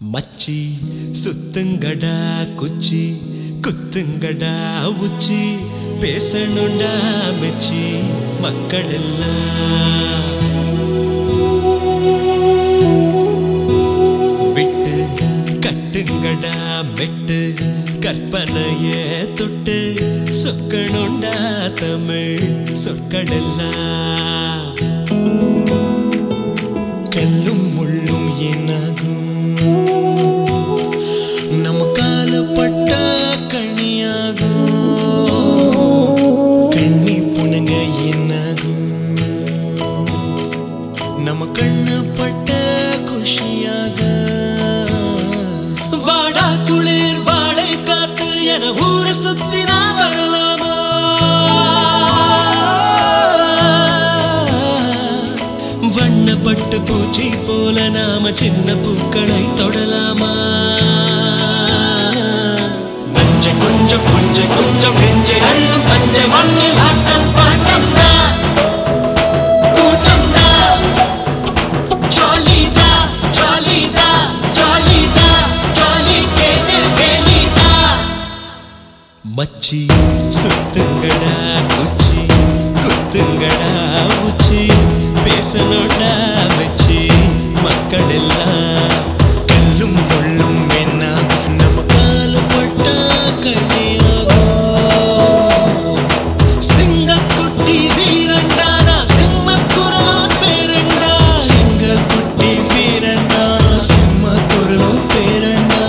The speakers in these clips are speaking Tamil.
மச்சி சுத்துங்கடா குச்சி குத்துங்கடா உச்சி பேசணுண்டா மெச்சி மக்கள் எல்லாம் விட்டு கட்டுங்கடா மெட்டு கற்பனைய தொட்டு சொக்கணுண்டா தமிழ் சொற்கள் எல்லாம் கல்லும் முள்ளும் என்னாகும் நம்ம காலப்பட்ட கண்ணியாகும் கண்ணி புனங்க என்னாகும் நம்ம கண்ணு பட்ட குஷியாக வாடா குளிர் வாடை காத்து என ஊரை சுத்தி நான் வரலாமா வண்ணப்பட்டு பூச்சி போல நாம சின்ன பூக்களை தொடலாமா நஞ்ச கொஞ்சம் கொஞ்சம் கொஞ்சம் நெஞ்சை அள்ளும் பஞ்ச மண்ணில் ஆட்டம் பாட்டம் தான் கூட்டம் தான் ஜாலிதா ஜாலிதா ஜாலிதா ஜாலி கேது வேலிதா மச்சி சுத்துங்கடா குச்சி குத்துங்கடா உச்சி பேசணும்டா வச்சி மக்கள் எல்லாம் கல்லும் முள்ளும் என்னாகும் நம்ம காலப்பட்ட கண்ணியாகும் சிங்கக்குட்டி வீரண்டானா சிம்மக்குரலான் பேரண்டா சிங்கக்குட்டி வீரண்ணா சிம்ம குரலும் பேரண்ணா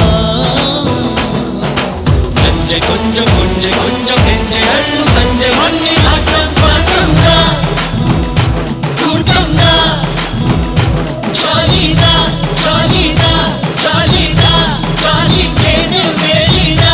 நஞ்ச கொஞ்சம் கொஞ்சம் கொஞ்சம் நெஞ்சை அள்ளும் தஞ்ச மண்ணில் ஆட்டம் பாட்டம் தான் கூட்டம் தான் ஜாலிதா ஜாலிதா ஜாலிதா ஜாலி கேது வேலிதா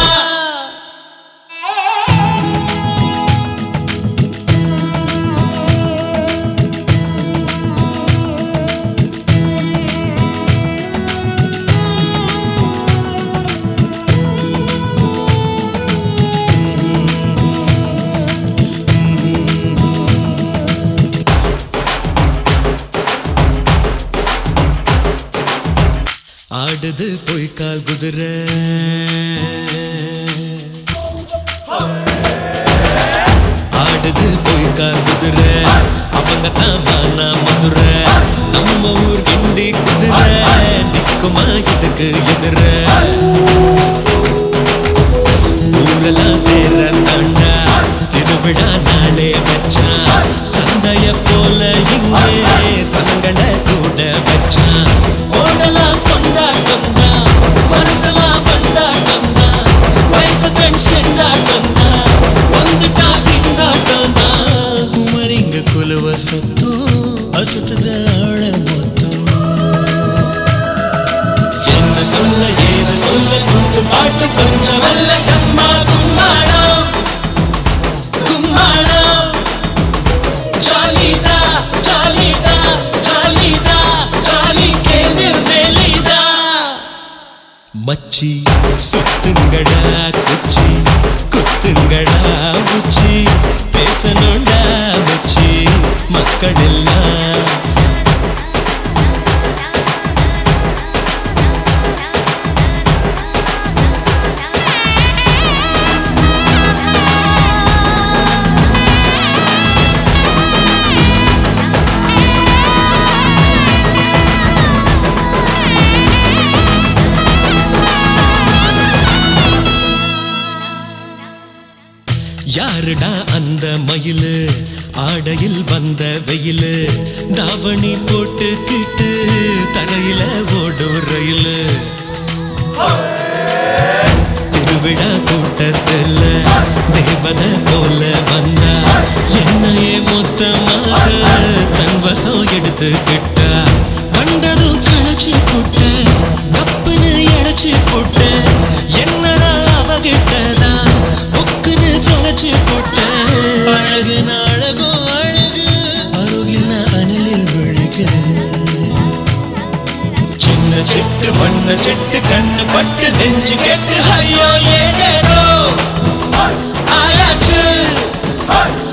ஆடுது பொய்க்கால் குதிரை ஆடுது பொய்க்கால் குதிரை அவங்க தான் மானா மதுரை நம்ம ஊர் கிண்டி குதிரை நிக்குமா இதுக்கு எதிர ஊரெல்லாம் சேர தாண்டா திருவிழா நாளே வச்சான் சந்தைய போல இங்கே சங்களை கூட வச்சான் ஓடலாம் கொண்டாட்டம் தான் மனசெல்லாம் கொண்டாட்டம் தான் வயசு கண் செண்டாட்டம் தான் வந்துட்டா திண்டாட்டம் தான் குமரிங்க குலுவ சத்தம் அசுத்தத ஆழ மொத்தம் என்ன சொல்ல ஏது சொல்ல கூட்டு பாட்டு கொஞ்சம் வல்ல கம்மா கும்மாடம் கும்மாடம் ஜாலிதா ஜாலிதா ஜாலிதா ஜாலி கேது வெளிதா மச்சி சுத்துங்கடா குச்சி குத்துங்கடா உச்சி பேசணும்டா மச்சி மக்கள் எல்லாம் யாருடா அந்த மயிலு ஆடையில் வந்த வெயிலு தாவணி போட்டுக்கிட்டு தரையில ஓடும் ரயிலு திருவிழா கூட்டத்துல தேவத போல வந்தா என்னையே மொத்தமாக தன் வசம் எடுத்துக்கிட்டா கண்டதும் கணச்சு போட்ட தப்புன்னு இழைச்சு போட்ட என்னடா அவகிட்டதான் புக்குன்னு தொலைச்சு போட்ட அழகு அழகோ அழகு அருகில் அனலில் விழுக சின்ன சிட்டு வண்ண சிட்டு கண்ணு பட்டு நெஞ்சு கெட்டு ஐயோ ஏதேனோ ஆயாச்சு